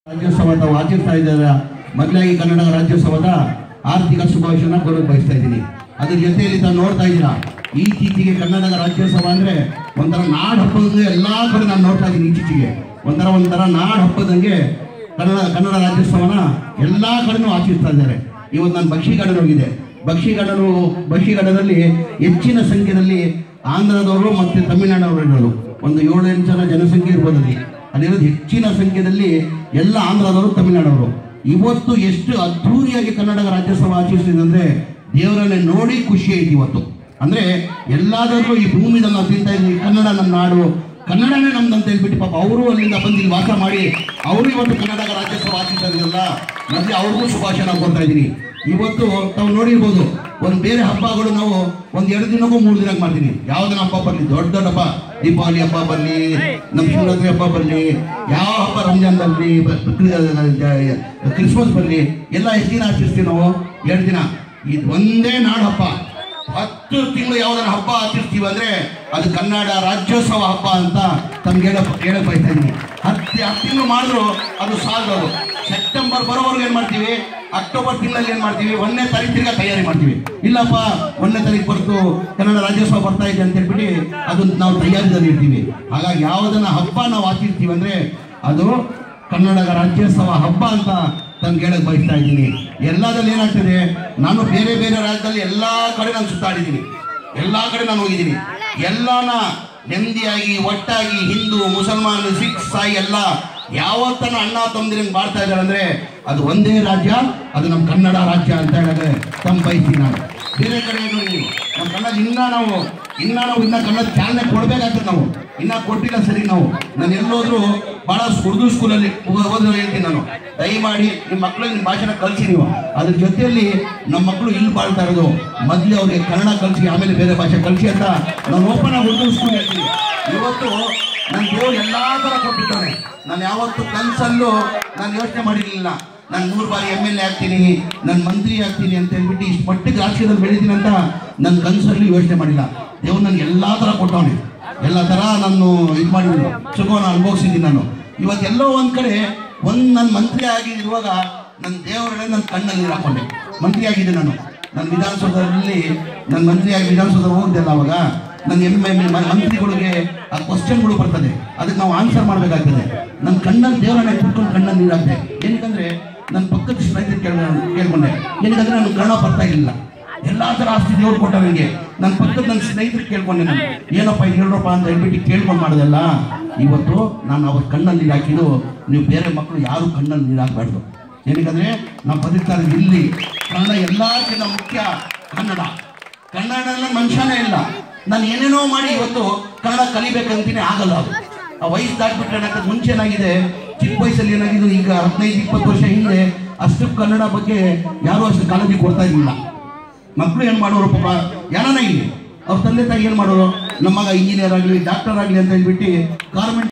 ರಾಜ್ಯೋತ್ಸವ ತಾವು ಆಚರಿಸ್ತಾ ಇದ್ದಾರೆ ಮೊದಲಾಗಿ ಕನ್ನಡ ರಾಜ್ಯೋತ್ಸವದ ಆರ್ಥಿಕ ಶುಭಾಶಯನ ಕೊಡೋಕೆ ಬಯಸ್ತಾ ಇದ್ದೀನಿ ಅದ್ರ ಜೊತೆಯಲ್ಲಿ ತಾವು ನೋಡ್ತಾ ಇದ್ದೀರಾ ಈಚೀಚೆಗೆ ಕನ್ನಡದ ರಾಜ್ಯೋತ್ಸವ ಅಂದ್ರೆ ಒಂಥರ ನಾಡ್ ಹಬ್ಬದಂಗೆ ಎಲ್ಲಾ ಕಡೆ ನಾನು ನೋಡ್ತಾ ಇದ್ದೀನಿ ಈಚೀಚೆಗೆ ಒಂಥರ ಒಂಥರ ನಾಡ್ ಹಬ್ಬದಂಗೆ ಕನ್ನಡ ಕನ್ನಡ ರಾಜ್ಯೋತ್ಸವನ ಎಲ್ಲಾ ಕಡೆನೂ ಆಚರಿಸ್ತಾ ಇದ್ದಾರೆ ಇವತ್ತು ನಾನು ಬಕ್ಷಿಗಾಡನ್ ಹೋಗಿದೆ ಬಕ್ಷಿಗಾಡನು ಬಕ್ಷಿಗಾಡನಲ್ಲಿ ಹೆಚ್ಚಿನ ಸಂಖ್ಯೆಯಲ್ಲಿ ಆಂಧ್ರದವರು ಮತ್ತು ತಮಿಳುನಾಡವರು ಇರೋದು ಒಂದು ಏಳು ಎಂಟು ಜನ ಜನಸಂಖ್ಯೆ ಇರ್ಬೋದು ಅಲ್ಲಿ ಅಲ್ಲಿರೋದು ಹೆಚ್ಚಿನ ಸಂಖ್ಯೆಯಲ್ಲಿ ಎಲ್ಲ ಆಂಧ್ರದವರು ತಮಿಳುನಾಡವರು ಇವತ್ತು ಎಷ್ಟು ಅದ್ಧೂರಿಯಾಗಿ ಕನ್ನಡ ರಾಜ್ಯೋತ್ಸವ ಆಚರಿಸಿದೆ ಅಂದ್ರೆ ದೇವರನ್ನೇ ನೋಡಿ ಖುಷಿ ಐತಿ ಇವತ್ತು ಅಂದ್ರೆ ಎಲ್ಲಾದರೂ ಈ ಭೂಮಿದಲ್ಲಿ ನಾವು ತಿಂತಾ ಇದ್ವಿ ಕನ್ನಡ ನಮ್ಮ ನಾಡು ಕನ್ನಡನೇ ನಮ್ದು ಅಂತ ಹೇಳ್ಬಿಟ್ಟು ಪಾಪ ಅವರು ಅಲ್ಲಿಂದ ಬಂದು ಇಲ್ಲಿ ವಾಸ ಮಾಡಿ ಅವರು ಇವತ್ತು ಕನ್ನಡ ರಾಜ್ಯೋತ್ಸವ ಆಚರಿಸಿದ್ರಲ್ಲ ಮತ್ತೆ ಅವ್ರಿಗೂ ಶುಭಾಶಯ ಕೊಡ್ತಾ ಇದ್ದೀನಿ ಇವತ್ತು ತಾವು ನೋಡಿರ್ಬೋದು ಒಂದು ಬೇರೆ ಹಬ್ಬಗಳು ನಾವು ಒಂದ್ ಎರಡು ದಿನಕ್ಕೂ ಮೂರು ದಿನ ಮಾಡ್ತೀನಿ ಯಾವ್ದನ ಹಬ್ಬ ಬರಲಿ ದೊಡ್ಡ ದೊಡ್ಡ ಹಬ್ಬ ದೀಪಾವಳಿ ಹಬ್ಬ ಬರಲಿ ನಮ್ಮ ಶಿವರಾತ್ರಿ ಹಬ್ಬ ಬರಲಿ ಯಾವ ಹಬ್ಬ ರಂಜಾನ್ ಬರಲಿ ಕ್ರಿಸ್ಮಸ್ ಬರಲಿ ಎಲ್ಲ ಎಷ್ಟು ದಿನ ಆಚರಿಸ್ತೀವಿ ನಾವು ಎರಡು ದಿನ ಇದು ಒಂದೇ ನಾಡು ಹಬ್ಬ ಹತ್ತು ತಿಂಗಳು ಯಾವ್ದಾರ ಹಬ್ಬ ಆಚರಿಸ್ತೀವಿ ಅಂದ್ರೆ ಅದು ಕನ್ನಡ ರಾಜ್ಯೋತ್ಸವ ಹಬ್ಬ ಅಂತ ತಮ್ಗೆ ಹೇಳ ಹೇಳಕ್ ಬಯಸ್ತಾ ಇದ್ದೀನಿ ಹತ್ತು ಹತ್ತು ತಿಂಗಳು ಮಾಡಿದ್ರು ಅದು ಸಾಲದು ಸೆಪ್ಟೆಂಬರ್ ಬರೋವರೆಗೂ ಏನ್ ಮಾಡ್ತೀವಿ ಅಕ್ಟೋಬರ್ ತಿಂಗಳಲ್ಲಿ ಏನ್ ಮಾಡ್ತೀವಿ ಒಂದನೇ ತಾರೀಕು ತಿರ್ಗಾ ತಯಾರಿ ಮಾಡ್ತೀವಿ ಇಲ್ಲಪ್ಪ ಒಂದನೇ ತಾರೀಕು ಬರ್ತು ಕನ್ನಡ ರಾಜ್ಯೋತ್ಸವ ಬರ್ತಾ ಇದೆ ಅಂತ ಹೇಳ್ಬಿಟ್ಟು ಅದು ನಾವು ತಯಾರಿದಲ್ಲಿ ಇರ್ತೀವಿ ಹಾಗಾಗಿ ಯಾವುದನ್ನ ಹಬ್ಬ ನಾವು ಆಚರಿಸ್ತೀವಿ ಅಂದ್ರೆ ಅದು ಕನ್ನಡ ರಾಜ್ಯೋತ್ಸವ ಹಬ್ಬ ಅಂತ ತಮ್ಗೆ ಹೇಳಕ್ ಬಯಸ್ತಾ ಇದ್ದೀನಿ ಎಲ್ಲದಲ್ಲಿ ಏನಾಗ್ತದೆ ನಾನು ಬೇರೆ ಬೇರೆ ರಾಜ್ಯದಲ್ಲಿ ಎಲ್ಲಾ ಕಡೆ ನಾನು ಸುತ್ತಾಡಿದ್ದೀನಿ ಎಲ್ಲಾ ಕಡೆ ನಾನು ಹೋಗಿದ್ದೀನಿ ಎಲ್ಲಾನ ನೆಮ್ಮದಿಯಾಗಿ ಒಟ್ಟಾಗಿ ಹಿಂದೂ ಮುಸಲ್ಮಾನ್ ಸಿಖ್ ಸಾಯಿ ಎಲ್ಲ ಯಾವತ್ತನ ಅಣ್ಣ ತಮ್ಮದಿರಂಗ್ ಮಾಡ್ತಾ ಇದ್ದಾರೆ ಅಂದ್ರೆ ಅದು ಒಂದೇ ರಾಜ್ಯ ಅದು ನಮ್ಮ ಕನ್ನಡ ರಾಜ್ಯ ಅಂತ ಹೇಳಿದ್ರೆ ತಮ್ಮ ಬಯಸ್ತೀನಿ ನಾನು ಬೇರೆ ಕಡೆ ನೋಡಿ ನಮ್ಮ ಕನ್ನಡ ಇನ್ನ ನಾವು ಇನ್ನ ನಾವು ಇನ್ನ ಕನ್ನಡ ಚಾಲನೆ ಕೊಡ್ಬೇಕಾಗ್ತದೆ ನಾವು ಇನ್ನ ಕೊಟ್ಟಿಲ್ಲ ಸರಿ ನಾವು ನಾನು ಎಲ್ಲೋದ್ರು ಬಹಳ ಉರ್ದು ಸ್ಕೂಲಲ್ಲಿ ಓದೋರು ಹೇಳ್ತೀನಿ ನಾನು ದಯಮಾಡಿ ನಿಮ್ಮ ಮಕ್ಕಳಿಗೆ ನಿಮ್ಮ ಭಾಷೆನ ಕಲಿಸಿ ನೀವು ಅದ್ರ ಜೊತೆಯಲ್ಲಿ ನಮ್ಮ ಮಕ್ಕಳು ಇಲ್ಲಿ ಬಾಳ್ತಾ ಇರೋದು ಮೊದಲು ಅವ್ರಿಗೆ ಕನ್ನಡ ಕಲಿಸಿ ಆಮೇಲೆ ಬೇರೆ ಭಾಷೆ ಕಲಿಸಿ ಅಂತ ನಾನು ಓಪನ್ ಆಗಿ ಉರ್ದು ಸ್ಕೂಲ್ ಹೇಳ್ತೀನಿ ಇವತ್ತು ನನ್ನ ದೇವ್ರು ಎಲ್ಲಾ ತರ ಕೊಟ್ಟಿದ್ದಾನೆ ನಾನು ಯಾವತ್ತು ಕನಸಲ್ಲೂ ನಾನು ಯೋಚನೆ ಮಾಡಿರ್ಲಿಲ್ಲ ನಾನು ಮೂರು ಬಾರಿ ಎಮ್ ಎಲ್ ಎ ಆಗ್ತೀನಿ ನಾನು ಮಂತ್ರಿ ಆಗ್ತೀನಿ ಅಂತ ಹೇಳ್ಬಿಟ್ಟು ಇಷ್ಟು ಮಟ್ಟಿಗೆ ರಾಜಕೀಯದಲ್ಲಿ ಬೆಳಿತೀನಿ ಅಂತ ನನ್ನ ಕನಸಲ್ಲಿ ಯೋಚನೆ ಮಾಡಿಲ್ಲ ದೇವ್ರು ನನಗೆ ಎಲ್ಲಾ ತರ ಕೊಟ್ಟವನೆ ಎಲ್ಲ ತರ ನಾನು ಇದು ಮಾಡಿದ್ದೀನಿ ಸುಖವನ್ನು ಅನುಭವಿಸಿದ್ದೀನಿ ನಾನು ಇವತ್ತೆಲ್ಲೋ ಒಂದ್ ಕಡೆ ಒಂದ್ ನನ್ನ ಮಂತ್ರಿ ಆಗಿರುವಾಗ ನನ್ನ ದೇವರೇ ನನ್ನ ಕಣ್ಣಲ್ಲಿ ನೀರು ಹಾಕೊಂಡೆ ಮಂತ್ರಿ ಆಗಿದ್ದೆ ನಾನು ನನ್ನ ವಿಧಾನಸೌಧದಲ್ಲಿ ನನ್ನ ಮಂತ್ರಿಯಾಗಿ ವಿಧಾನಸೌಧ ಹೋಗ್ದೆಲ್ಲ ಅವಾಗ ನನ್ನ ಎಮ್ ಎಮ್ ಮಂತ್ರಿಗಳಿಗೆ ಆ ಕ್ವಶನ್ಗಳು ಬರ್ತದೆ ಅದಕ್ಕೆ ನಾವು ಆನ್ಸರ್ ಮಾಡಬೇಕಾಗ್ತದೆ ನನ್ನ ಕಣ್ಣಲ್ಲಿ ದೇವರನ್ನ ಕುತ್ಕೊಂಡು ಕಣ್ಣಲ್ಲಿ ನೀರು ಹಾಕ್ದೆ ಏನಕ್ಕಂದ್ರೆ ನನ್ನ ಪಕ್ಕದ ಸ್ನೇಹಿತರು ಕೇಳ ಕೇಳ್ಕೊಂಡೆ ಏನಕ್ಕಂದ್ರೆ ನಾನು ಕನ್ನಡ ಬರ್ತಾ ಇರಲಿಲ್ಲ ಎಲ್ಲಾ ತರ ಆಸ್ತಿ ದೇವ್ರು ಕೊಟ್ಟ ನನಗೆ ನನ್ನ ಪಕ್ಕದ ನನ್ನ ಸ್ನೇಹಿತರು ಕೇಳ್ಕೊಂಡೆ ನಾನು ಏನಪ್ಪ ಇದು ಹೇಳ್ರಪ್ಪ ಅಂತ ಹೇಳ್ಬಿಟ್ಟು ಕೇಳ್ಕೊಂಡು ಮಾಡೋದಲ್ಲ ಇವತ್ತು ನಾನು ಅವ್ರ ಕಣ್ಣಲ್ಲಿ ನೀರು ಹಾಕಿದ್ದು ನೀವು ಬೇರೆ ಮಕ್ಕಳು ಯಾರು ಕಣ್ಣಲ್ಲಿ ನೀರು ಹಾಕಬಾರ್ದು ಏನಕ್ಕಂದ್ರೆ ನಾವು ಬದುಕ್ತಾ ಇರೋದು ಇಲ್ಲಿ ಕನ್ನಡ ಎಲ್ಲಕ್ಕಿಂತ ಮುಖ್ಯ ಕನ್ನಡ ಕನ್ನಡ ಮನುಷ್ಯನೇ ಇಲ್ಲ ನಾನು ಏನೇನೋ ಮಾಡಿ ಇವತ್ತು ಕನ್ನಡ ಕಲಿಬೇಕಂತೀನಿ ಆಗಲ್ಲ ಅದು ಆ ವಯಸ್ಸು ದಾಟ್ಬಿಟ್ರೆ ಏನಾಗ್ತದೆ ಮುಂಚೆ ಏನಾಗಿದೆ ಚಿಕ್ಕ ವಯಸ್ಸಲ್ಲಿ ಏನಾಗಿದ್ದು ಈಗ ಹದಿನೈದು ಇಪ್ಪತ್ತು ವರ್ಷ ಹಿಂದೆ ಅಷ್ಟು ಕನ್ನಡ ಬಗ್ಗೆ ಯಾರು ಅಷ್ಟು ಕಾಳಜಿ ಕೊಡ್ತಾ ಇರಲಿಲ್ಲ ಮಕ್ಕಳು ಏನ್ ಮಾಡೋರು ಪಾಪ ಯಾರನ್ನ ಇಲ್ಲಿ ಅವ್ರ ತಂದೆ ತಾಯಿ ಏನ್ ಮಾಡೋರು ನಮ್ಮ ಮಗ ಇಂಜಿನಿಯರ್ ಆಗಲಿ ಡಾಕ್ಟರ್ ಆಗಲಿ ಅಂತ ಹೇಳ್ಬಿಟ್ಟು ಗಾರ್ಮೆಂಟ್